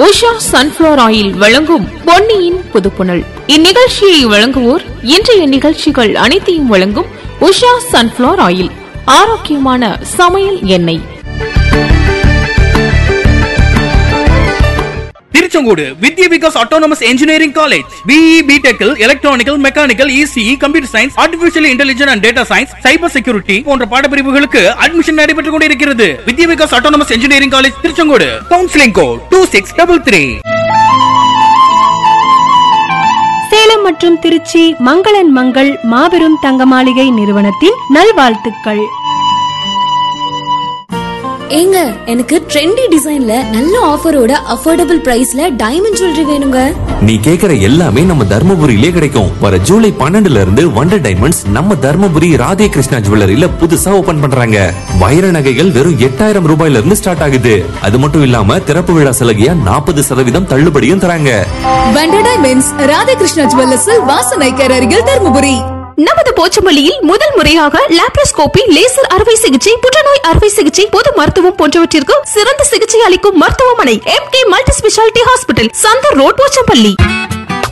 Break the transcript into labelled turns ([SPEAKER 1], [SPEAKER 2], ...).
[SPEAKER 1] Usha sunflower oil வழங்கும் பொன்னியின் புதுப்புணல் இந்நிகழ்ச்சியை வழங்குவோர் இன்றைய நிகழ்ச்சிகள் அனைத்தையும் வழங்கும் உஷா சன்ஃபிளவர் ஆயில் ஆரோக்கியமான சமையல் எண்ணெய்
[SPEAKER 2] Tiruchengode Vidya Vikas autonomous engineering college BE பிடெக்கில் electrical mechanical ECE computer science artificial intelligence and data science cyber security போன்ற பாடப்பிரிவுகளுக்கு அட்மிஷன் நடைபெற்றுக் கொண்டிருக்கிறது Vidya Vikas autonomous engineering college Tiruchengode counselling code two six double three
[SPEAKER 3] Salem மற்றும் திருச்சி மங்களன் மங்கள் மாபெரும் தங்க மாளிகை நிறுவனத்தின் நல்வாழ்த்துக்கள்
[SPEAKER 4] ஏங்க எனக்கு ட்ரெண்டி டிசைன்ல நல்ல ஆஃபரோட அஃபோர்டபுள் பிரைஸ்ல டைமண்ட் ஜுவல்லரி வேணுங்க
[SPEAKER 5] நீ கேக்குற எல்லாமே நம்ம தர்மபுரியிலே கிடைக்கும் வர ஜூலை பன்னெண்டுல இருந்து வண்டர் டைமண்ட்ஸ் நம்ம தர்மபுரி ராதே கிருஷ்ணா ஜுவல்லரியில புதுசா ஓபன் பண்றாங்க வைர நகைகள் வெறும் எட்டாயிரம் ரூபாயில இருந்து ஸ்டார்ட் ஆகுது அது மட்டும் இல்லாம திறப்பு விழா சலுகையா நாற்பது சதவீதம் தள்ளுபடியும் தராங்க
[SPEAKER 6] வண்டர் டைமண்ட்ஸ் ராதாகிருஷ்ணா ஜுவல்லர்ஸில் வாசனைக்கர் அருகில் தருமபுரி
[SPEAKER 7] நமது போச்சம்பள்ளியில் முதல் முறையாக லாப்ரோஸ்கோபி லேசர் அறுவை சிகிச்சை புற்றுநோய் அறுவை சிகிச்சை பொது மருத்துவம் போன்றவற்றிற்கு சிறந்த சிகிச்சை அளிக்கும் மருத்துவமனை M K multi speciality hospital சந்தர் ரோட் போச்சம்பள்ளி